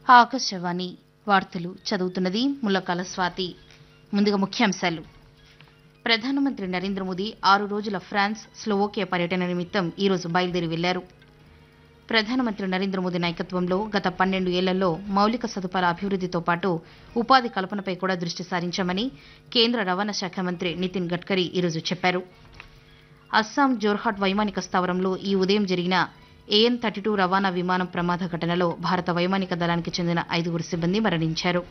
ఆకాశవాణి వార్తలు చదువుతున్నది ముల్లకాల స్వాతి ముందుగా ముఖ్యాంశాలు ప్రధానమంత్రి నరేంద్ర మోదీ ఆరు రోజుల ఫ్రాన్స్ స్లోవోకియా పర్యటన నిమిత్తం ఈరోజు బయలుదేరి వెళ్లారు ప్రధానమంత్రి నరేంద్ర మోదీ నాయకత్వంలో గత పన్నెండు ఏళ్లలో మౌలిక సదుపాయాల అభివృద్దితో పాటు ఉపాధి కల్పనపై కూడా దృష్టి సారించామని కేంద్ర రవాణా శాఖ మంత్రి నితిన్ గడ్కరీ ఈరోజు చెప్పారు అస్సాం జోర్హాట్ వైమానిక స్థావరంలో ఈ ఉదయం జరిగిన ఏఎన్ థర్టీ టూ రవాణా విమానం ప్రమాద ఘటనలో భారత వైమానిక దళానికి చెందిన ఐదుగురు సిబ్బంది మరణించారు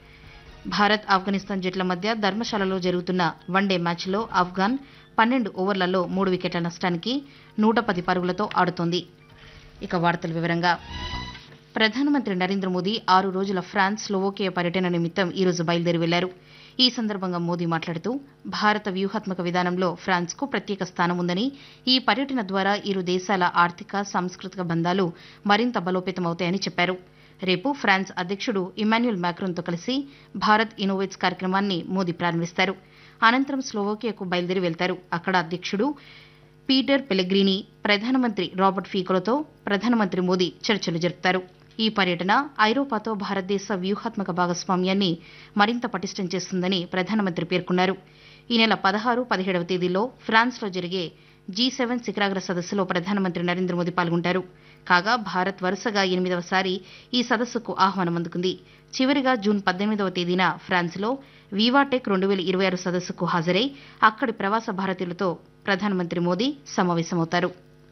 భారత్ ఆఫ్ఘనిస్తాన్ జట్ల మధ్య ధర్మశాలలో జరుగుతున్న వన్డే మ్యాచ్లో ఆఫ్ఘాన్ పన్నెండు ఓవర్లలో మూడు వికెట్ల నష్టానికి నూట పది పరుగులతో ఆడుతోంది ఇక వార్తల వివరంగా ప్రధానమంత్రి నరేంద్ర మోదీ ఆరు రోజుల ఫ్రాన్స్ స్లోవోకియా పర్యటన నిమిత్తం ఈరోజు బయలుదేరి వెళ్లారు ఈ సందర్భంగా మోదీ మాట్లాడుతూ భారత వ్యూహాత్మక విధానంలో ఫ్రాన్స్కు ప్రత్యేక స్థానం ఉందని ఈ పర్యటన ద్వారా ఇరు దేశాల ఆర్థిక సాంస్కృతిక బంధాలు మరింత బలోపేతమవుతాయని చెప్పారు రేపు ఫ్రాన్స్ అధ్యక్షుడు ఇమాన్యుయల్ మ్యాక్రోన్తో కలిసి భారత్ ఇన్నోవేట్స్ కార్యక్రమాన్ని మోదీ ప్రారంభిస్తారు అనంతరం స్లోవోకియాకు బయలుదేరి వెళ్తారు అక్కడ అధ్యక్షుడు పీటర్ పెలెగ్రీని ప్రధానమంత్రి రాబర్ట్ ఫీకోలతో ప్రధానమంత్రి మోదీ చర్చలు జరుపుతారు ఈ పర్యటన ఐరోపాతో భారతదేశ వ్యూహాత్మక భాగస్వామ్యాన్ని మరింత పటిష్టం చేస్తుందని ప్రధానమంత్రి పేర్కొన్నారు ఈ నెల పదహారు పదిహేడవ తేదీల్లో ఫ్రాన్స్లో జరిగే జీ సెవెన్ శిఖరాగ్ర సదస్సులో ప్రధానమంత్రి నరేంద్ర మోదీ పాల్గొంటారు కాగా భారత్ వరుసగా ఎనిమిదవసారి ఈ సదస్సుకు ఆహ్వానం అందుకుంది చివరిగా జూన్ పద్దెనిమిదవ తేదీన ఫ్రాన్స్లో వివాటెక్ రెండు వేల ఇరవై ఆరు సదస్సుకు హాజరై అక్కడి ప్రవాస భారతీయులతో ప్రధానమంత్రి మోదీ సమావేశమవుతారు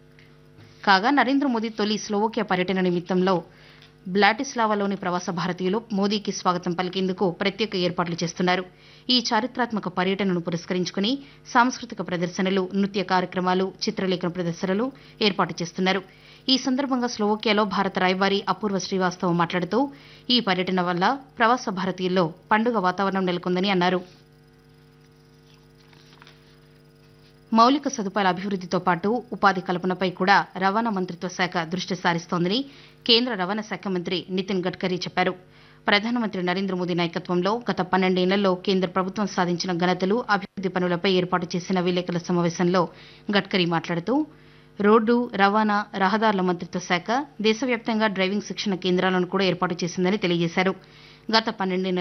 కాగా నరేంద్ర మోదీ తొలి స్లోవోకియా పర్యటన నిమిత్తంలో బ్లాటిస్లావాలోని ప్రవాస భారతీయులు మోదీకి స్వాగతం పలికేందుకు ప్రత్యేక ఏర్పాట్లు చేస్తున్నారు ఈ చారిత్రాత్మక పర్యటనను పురస్కరించుకుని సాంస్కృతిక ప్రదర్శనలు నృత్య కార్యక్రమాలు చిత్రలేఖన ప్రదర్శనలు ఏర్పాటు చేస్తున్నారు ఈ సందర్భంగా స్లోవోకియాలో భారత రాయబారి అపూర్వ శ్రీవాస్తవ్ మాట్లాడుతూ ఈ పర్యటన వల్ల ప్రవాస భారతీయుల్లో పండుగ వాతావరణం నెలకొందని అన్నారు మౌలిక సదుపాయాల అభివృద్దితో పాటు ఉపాధి కల్పనపై కూడా రవాణా మంత్రిత్వ శాఖ దృష్టి సారిస్తోందని కేంద్ర రవాణా శాఖ మంత్రి నితిన్ గడ్కరీ చెప్పారు ప్రధానమంత్రి నరేంద్ర మోదీ నాయకత్వంలో గత పన్నెండేళ్లలో కేంద్ర ప్రభుత్వం సాధించిన ఘనతలు అభివృద్ది పనులపై ఏర్పాటు చేసిన విలేకరుల సమావేశంలో గడ్కరీ మాట్లాడుతూ రోడ్డు రవాణా రహదారుల మంత్రిత్వ శాఖ దేశవ్యాప్తంగా డ్రైవింగ్ శిక్షణ కేంద్రాలను కూడా ఏర్పాటు చేసిందని తెలియజేశారు గత పన్నెండేళ్ల